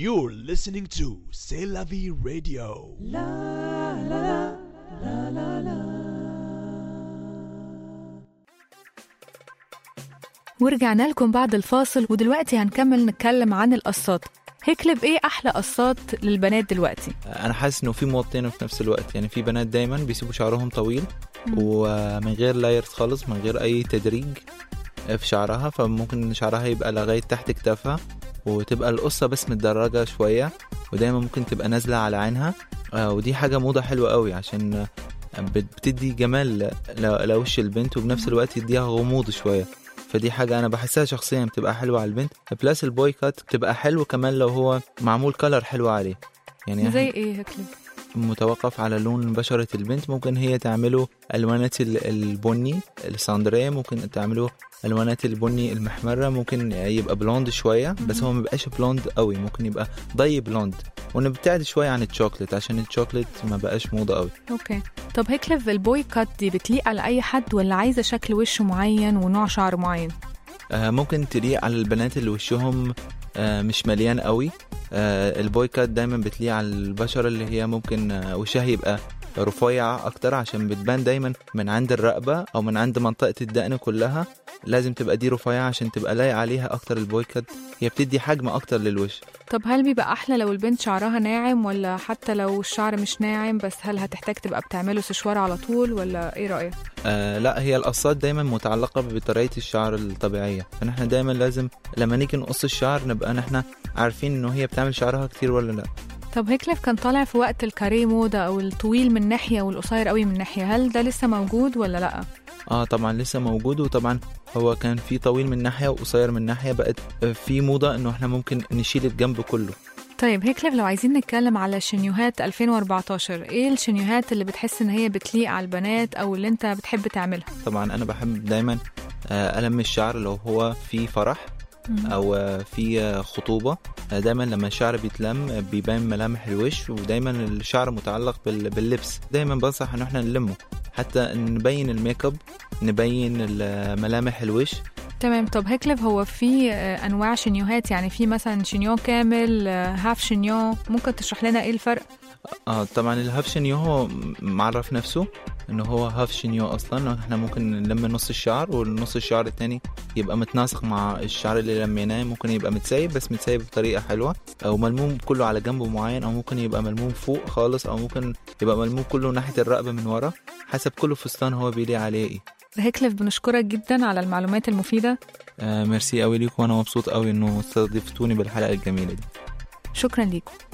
You're listening to C'est la vie radio. ورجعنا لكم بعد الفاصل ودلوقتي هنكمل نتكلم عن القصات هيكلب ايه احلى قصات للبنات دلوقتي انا حاسس انه في موطين في نفس الوقت يعني في بنات دايما بيسيبوا شعرهم طويل ومن غير لايرز خالص من غير اي تدريج في شعرها فممكن شعرها يبقى لغايه تحت كتافها وتبقى القصه بس متدرجه شويه ودايما ممكن تبقى نازله على عينها آه، ودي حاجه موضه حلوه قوي عشان آه، بت- بتدي جمال ل- لوش البنت وبنفس الوقت يديها غموض شويه فدي حاجة أنا بحسها شخصيا بتبقى حلوة على البنت بلس البوي كات بتبقى حلو كمان لو هو معمول كلر حلو عليه يعني زي ايه هيكلب متوقف على لون بشرة البنت ممكن هي تعمله ألوانات ال- البني الساندرية ممكن تعمله ألوانات البني المحمرة ممكن يبقى بلوند شوية بس هو مبقاش بلوند قوي ممكن يبقى ضي بلوند ونبتعد شوية عن الشوكليت عشان الشوكليت ما بقاش موضة قوي اوكي طب هيكلب البوي كات دي بتليق على اي حد ولا عايزه شكل وش معين ونوع شعر معين آه، ممكن تليق على البنات اللي وشهم آه، مش مليان قوي آه، البوي كات دايما بتليق على البشرة اللي هي ممكن آه، وشها يبقى رفيع اكتر عشان بتبان دايما من عند الرقبة او من عند منطقة الدقن كلها لازم تبقى دي رفيعة عشان تبقى لايق عليها اكتر البوي كات هي بتدي حجم اكتر للوش طب هل بيبقى احلى لو البنت شعرها ناعم ولا حتى لو الشعر مش ناعم بس هل هتحتاج تبقى بتعمله سشوار على طول ولا ايه رايك آه لا هي القصات دايما متعلقة بطريقة الشعر الطبيعية فنحن دايما لازم لما نيجي نقص الشعر نبقى نحن عارفين انه هي بتعمل شعرها كتير ولا لا طب هيكلف كان طالع في وقت الكاريه موضة او الطويل من ناحيه والقصير قوي من ناحيه هل ده لسه موجود ولا لا اه طبعا لسه موجود وطبعا هو كان في طويل من ناحيه وقصير من ناحيه بقت في موضه انه احنا ممكن نشيل الجنب كله طيب هيكلف لو عايزين نتكلم على شنيوهات 2014 ايه الشنيوهات اللي بتحس ان هي بتليق على البنات او اللي انت بتحب تعملها طبعا انا بحب دايما آه، الم الشعر لو هو في فرح او آه، في آه، خطوبه آه، دايما لما الشعر بيتلم آه، بيبان ملامح الوش ودايما الشعر متعلق بال- باللبس دايما بنصح ان احنا نلمه حتى نبين الميك اب نبين ال- ملامح الوش تمام طب هيكلف هو في آه، انواع شنيوهات يعني في مثلا شنيو كامل آه، هاف شنيو ممكن تشرح لنا ايه الفرق اه طبعا الهاف شنيو هو معرف نفسه انه هو هاف شنيو اصلا احنا ممكن نلم نص الشعر والنص الشعر التاني يبقى متناسق مع الشعر اللي لميناه ممكن يبقى متسايب بس متسايب بطريقه حلوه او ملموم كله على جنب معين او ممكن يبقى ملموم فوق خالص او ممكن يبقى ملموم كله ناحيه الرقبه من ورا حسب كل فستان هو بيليق عليه ايه هيكلف بنشكرك جدا على المعلومات المفيدة آه ميرسي قوي ليكم وانا مبسوط قوي انه استضفتوني بالحلقه الجميله دي شكرا ليكم